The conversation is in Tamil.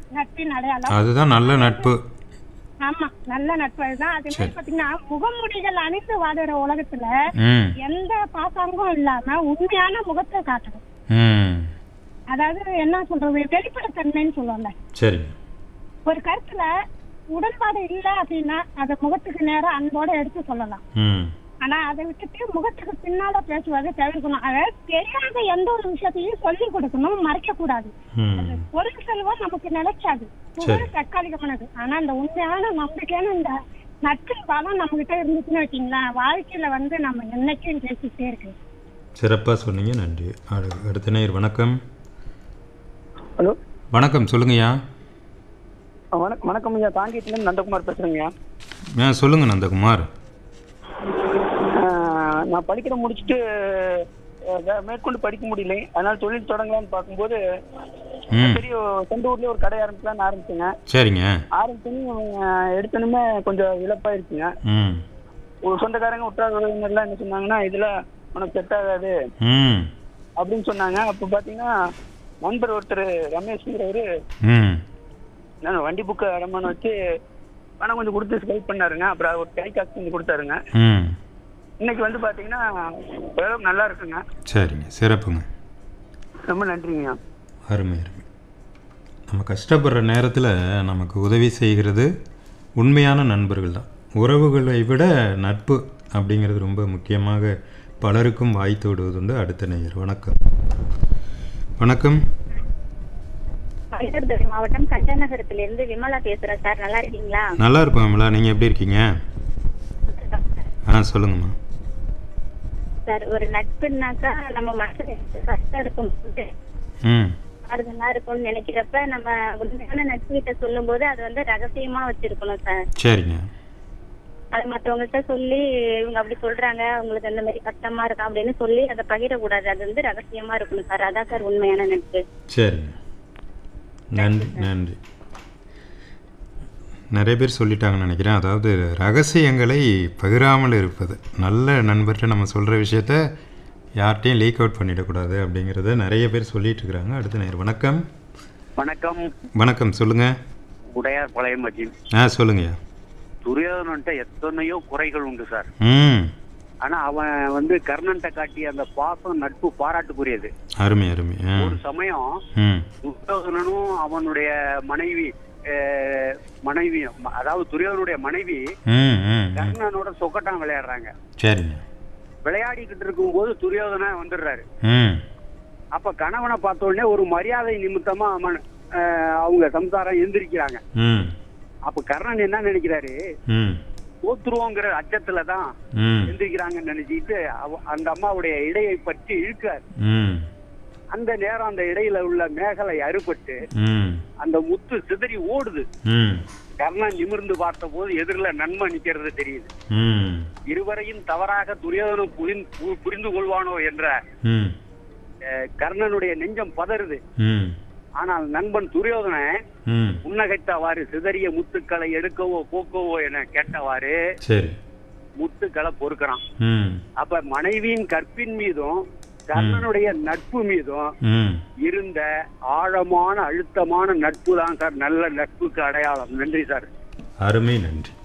நட்பின் அடையாளம் அதுதான் நல்ல நட்பு ஆமா நல்ல நட்பு அதுதான் அதே மாதிரி பாத்தீங்கன்னா முகமூடிகள் அணிந்து வாடுற உலகத்துல ம் எந்த பாசாங்கும் இல்லாம உண்மையான முகத்தை காட்டணும் ம் அதாவது என்ன சொல்றது வெளிப்படைத்தன்மைன்னு சொல்லுவாங்க சரிங்க ஒரு கருத்துல உடன்பாடு இல்ல அப்படின்னா அதை முகத்துக்கு நேரா அன்போட எடுத்து சொல்லலாம் ம் ஆனா அதை விட்டுட்டு முகத்துக்கு பின்னால பேசுவதை தவிர்க்கணும் அதாவது தெரியாத எந்த ஒரு விஷயத்தையும் சொல்லி கொடுக்கணும் மறைக்க கூடாது ம் பொருள் செல்வம் நமக்கு நிலைக்காது புகழ் தற்காலிகமானது ஆனா இந்த உண்மையான நம்பிக்கையான இந்த நட்பின் பலம் நம்ம கிட்ட இருந்துச்சுன்னு வச்சுங்களேன் வாழ்க்கையில வந்து நம்ம என்னைக்கும் பேசிக்கிட்டே இருக்கு சிறப்பாக சொன்னீங்க நன்றி அடு- அடுத்த நேர் வணக்கம் ஹலோ வணக்கம் சொல்லுங்கய்யா வணக்கம் வணக்கம் ஐயா தாங்கிட்டிலேருந்து நந்தகுமார் பேசுகிறேங்க ஆ சொல்லுங்கள் நந்தகுமார் நான் படிக்கிற முடிச்சுட்டு அஹ், வே- மேற்கொண்டு படிக்க முடியல அதனால தொழில் தொடங்கலாம்னு பார்க்கும்போது ம் பெரிய சொந்த ஊர்லயே ஒரு கடை ஆரம்பிக்கலாம்னு ஆரம்பிச்சேங்க சரிங்க ஆரம்பிச்சோன்னு எடுத்தனுமே கொஞ்சம் இழப்பாயிருச்சுங்க ம் ஒரு சொந்தக்காரங்க உற்றார் உறவினர்லாம் என்ன சொன்னாங்கன்னா இதுல உனக்கு செட் ஆகாது ம் அப்படின்னு சொன்னாங்க அப்போ பார்த்தீங்கன்னா நண்பர் ஒருத்தர் ரமேஷ்ங்கிறவரு ம் நான் வண்டி புக்கு அடமானம் வச்சு பணம் கொஞ்சம் கொடுத்து ஹெல்ப் பண்ணாருங்க அப்புறம் ஒரு கை காசு கொஞ்சம் கொடுத்தாருங்க ம் இன்னைக்கு வந்து பாத்தீங்கன்னா ஓரளவுக்கு நல்லா இருக்குங்க சரிங்க சிறப்புங்க ரொம்ப நன்றிங்க அருமை அருமை நம்ம கஷ்டப்படுற நேரத்தில் நமக்கு உதவி செய்கிறது உண்மையான நண்பர்கள் தான் உறவுகளை விட நட்பு அப்படிங்கிறது ரொம்ப முக்கியமாக பலருக்கும் வாய்த்து விடுவதுண்டு அடுத்த நேயர் வணக்கம் வணக்கம் மயிலாடுதுறை மாவட்டம் கஞ்சநகரத்திலிருந்து விமலா பேசுறேன் சார் நல்லா இருக்கீங்களா நல்லா இருப்போம் விமலா நீங்கள் எப்படி இருக்கீங்க ஆ சொல்லுங்கம்மா சார் ஒரு நட்புனாக்கா நம்ம மனசுல கஷ்டம் இருக்கும் போது ம் ஆறுதலா இருக்கும்னு நினைக்கிறப்ப நம்ம உண்மையான நட்பு கிட்ட சொல்லும் போது அது வந்து ரகசியமா வச்சிருக்கணும் சார் சரிங்க அது மத்தவங்கள்ட்ட சொல்லி இவங்க அப்படி சொல்றாங்க உங்களுக்கு அந்த மாதிரி கஷ்டமா இருக்கா அப்படின்னு சொல்லி அதை பகிரக்கூடாது அது வந்து ரகசியமா இருக்கணும் சார் அதான் சார் உண்மையான நட்பு சரிங்க நன்றி நன்றி நிறைய பேர் சொல்லிட்டாங்கன்னு நினைக்கிறேன் அதாவது ரகசியங்களை பகிராமல் இருப்பது நல்ல நண்பர்கிட்ட நம்ம சொல்கிற விஷயத்த யார்கிட்டையும் லீக் அவுட் பண்ணிடக்கூடாது அப்படிங்கிறத நிறைய பேர் சொல்லிட்டு இருக்கிறாங்க அடுத்த நேரம் வணக்கம் வணக்கம் வணக்கம் சொல்லுங்கள் உடையார் பழைய மஜின் ஆ சொல்லுங்கய்யா துரியோதனன்ட்ட எத்தனையோ குறைகள் உண்டு சார் ம் ஆனா அவன் வந்து கர்ணன்ட்ட காட்டிய அந்த பாசம் நட்பு பாராட்டுக்குரியது அருமை அருமை ஆ ஒரு சமயம் ம் துரியோதனனும் அவனுடைய மனைவி அஹ், மனைவி அதாவது துரியோதனுடைய மனைவி ம் ம் ம். கர்ணனோட சொக்கட்டான் விளையாடுறாங்க சரிங்க விளையாடிக்கிட்டு இருக்கும்போது துரியோதனன் வந்துடுறாரு ம் அப்ப கணவனை பார்த்த உடனே ஒரு மரியாதை நிமித்தமா அவன் அஹ், அவங்க சம்சாரம் எந்திரிக்கிறாங்க ம் அப்ப கர்ணன் என்ன நினைக்கிறாரு ம் தோத்துருவோங்கிற அச்சத்துல தான் ம் எந்திரிக்கிறாங்கன்னு நினைச்சிட்டு அவ- அந்த அம்மாவுடைய இடையை பற்றி இழுக்கார் ம் அந்த நேரம் அந்த இடையில உள்ள மேகலை அறுபட்டு ம் அந்த முத்து சிதறி ஓடுது ம் கர்ணன் நிமிர்ந்து பார்த்த போது எதிரில் நன்மை நிக்கிறது தெரியுது ம் இருவரையும் தவறாக துரியோதனம் புரிந்து பு- புரிந்து கொள்வானோ என்ற ம் அஹ், கர்ணனுடைய நெஞ்சம் பதறுது ம் ஆனால் நண்பன் துரியோதனன் ம் புன்னகைத்தவாறு சிதறிய முத்துக்களை எடுக்கவோ போக்கவோ என கேட்டவாறு சரி முத்துக்களை பொறுக்கிறான் ம் அப்ப மனைவியின் கற்பின் மீதும் கர்ணனுடைய நட்பு மீதும் ம் இருந்த ஆழமான அழுத்தமான நட்பு தான் சார் நல்ல நட்புக்கு அடையாளம் நன்றி சார் அருமை நன்றி